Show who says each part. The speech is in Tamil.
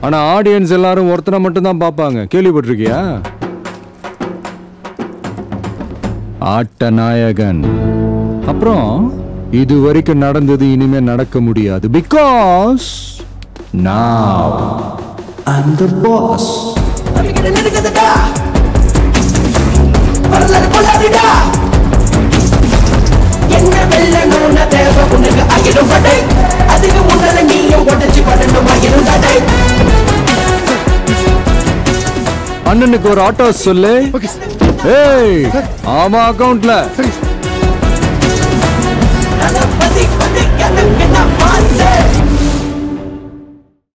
Speaker 1: ஆனா ஆடியன்ஸ் எல்லாரும் ஒருத்தனை மட்டும் தான் பார்ப்பாங்க கேள்விப்பட்டிருக்கியா ஆட்ட நாயகன் அப்புறம் இது வரைக்கும் நடந்தது இனிமே நடக்க முடியாது because now I'm the boss
Speaker 2: நம்பிக்கிட்ட நெருங்குதுடா வரலாறு கொள்ளாதுடா என்ன வெல்லணும்னு தேவை உனக்கு ஆகிடும் படை அதுக்கு முன்னால நீயும் உடச்சு படணும் ஆகிடும் தடை
Speaker 1: அண்ணனுக்கு ஒரு ஆட்டோ சொல்லு ஏய் ஆமா அக்கவுண்ட்ல
Speaker 2: தளபதி பதி எனக்கு என்ன